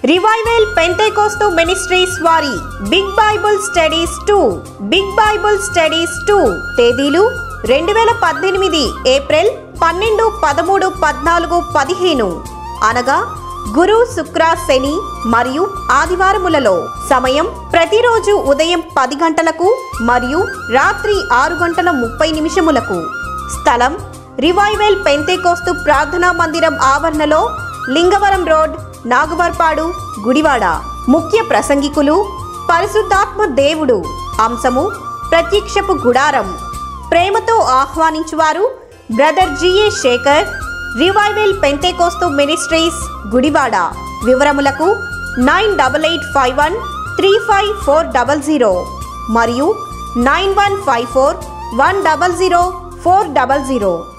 revival Pentecost ministries వారి big Bible studies two big Bible studies two తేదీలు రెండు వేల పద్దెనిమిది ఏప్రిల్ పన్నెండు పదమూడు పద్నాలుగు పదిహేను అనగా గురు శుక్ర శని మరియు ఆదివారములలో సమయం ప్రతిరోజు ఉదయం పది గంటలకు మరియు రాత్రి ఆరు గంటల ముప్పై నిమిషములకు స్థలం రివైవల్ పెంతేకోస్తు ప్రార్థనా మందిరం ఆవరణలో లింగవరం రోడ్ నాగవర్పాడు గుడివాడ ముఖ్య ప్రసంగికులు పరిశుద్ధాత్మ దేవుడు అంశము ప్రత్యక్షపు గుడారం ప్రేమతో ఆహ్వానించువారు brother G A Shekhar revival Pentecost ministries Gudivada వివరములకు nine double eight five one three five four double zero మరియు nine one five four one double zero four double zero